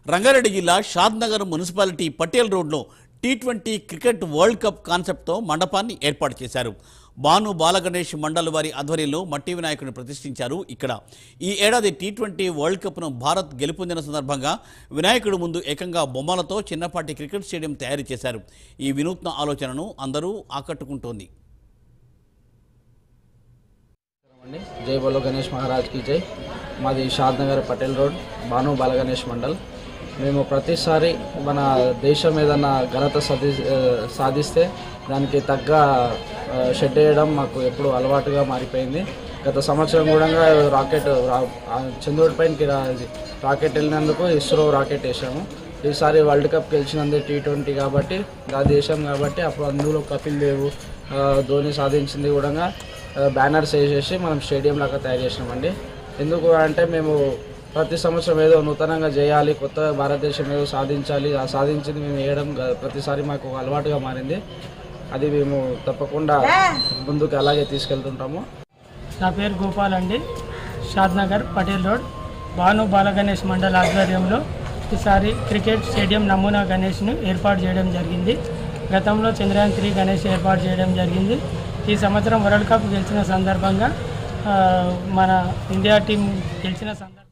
రంగారెడ్డి జిల్లా షాద్నగర్ మున్సిపాలిటీ పటేల్ రోడ్లో T twenty cricket World Cup కాన్సెప్ట్తో మండపాన్ని ఏర్పాటు చేశారు భాను బాలగణేష్ మండల్ వారి ఆధ్వర్యంలో మట్టి వినాయకుడిని ప్రతిష్ఠించారు ఇక్కడ ఈ ఏడాది టీ ట్వంటీ వరల్డ్ కప్ను భారత్ గెలుపొందిన సందర్భంగా వినాయకుడి ముందు ఏకంగా బొమ్మలతో చిన్నపాటి క్రికెట్ స్టేడియం తయారు చేశారు ఈ వినూత్న ఆలోచనను అందరూ ఆకట్టుకుంటోంది అండి జై బోలో గణేష్ మహారాజ్కి జై మాది షాద్ నగర్ పటేల్ రోడ్ భాను బాలగణేష్ మండల్ మేము ప్రతిసారి మన దేశం ఏదన్నా ఘనత సాధి ఆ, సాధిస్తే దానికి తగ్గ ఆ, షెడ్ వేయడం మాకు ఎప్పుడు అలవాటుగా మారిపోయింది గత సంవత్సరం కూడా రాకెట్ రా- ఆ చంద్రుడి పైనకి రా- ఇది రాకెట్ వెళ్ళినందుకు ఇస్రో రాకెట్ వేసాము ఈసారి వరల్డ్ కప్ గెలిచినంది టీ ట్వంటీ కాబట్టి ఆ దేశం కాబట్టి అప్పుడు అందులో కపిల్ దేవ్ ఆ, ధోని సాధించింది కూడా బ్యానర్స్ వేసేసి మనం స్టేడియం లాగా తయారు చేసినామండి ఎందుకు అంటే మేము ప్రతి సంవత్సరం ఏదో నూతనంగా చేయాలి కొత్త భారతదేశం ఏదో సాధించాలి ఆ సాధించింది మేము వేయడం గ- ప్రతిసారి మాకు ఒక అలవాటుగా మారింది అది మేము తప్పకుండా ముందుకు అలాగే తీసుకెళ్తుంటాము నా పేరు గోపాల్ అండి షాద్నగర్ పటేల్ రోడ్ భాను బాలగణేష్ మండల్ ఆధ్వర్యంలో ఈసారి క్రికెట్ స్టేడియం నమూనా గణేష్ను ఏర్పాటు చేయడం జరిగింది గతంలో చంద్రయాన్ త్రీ గణేష్ ఏర్పాటు చేయడం జరిగింది ఈ సంవత్సరం వరల్డ్ కప్ గెలిచిన సందర్భంగా ఆ, మన ఇండియా టీం గెలిచిన సందర్భంగా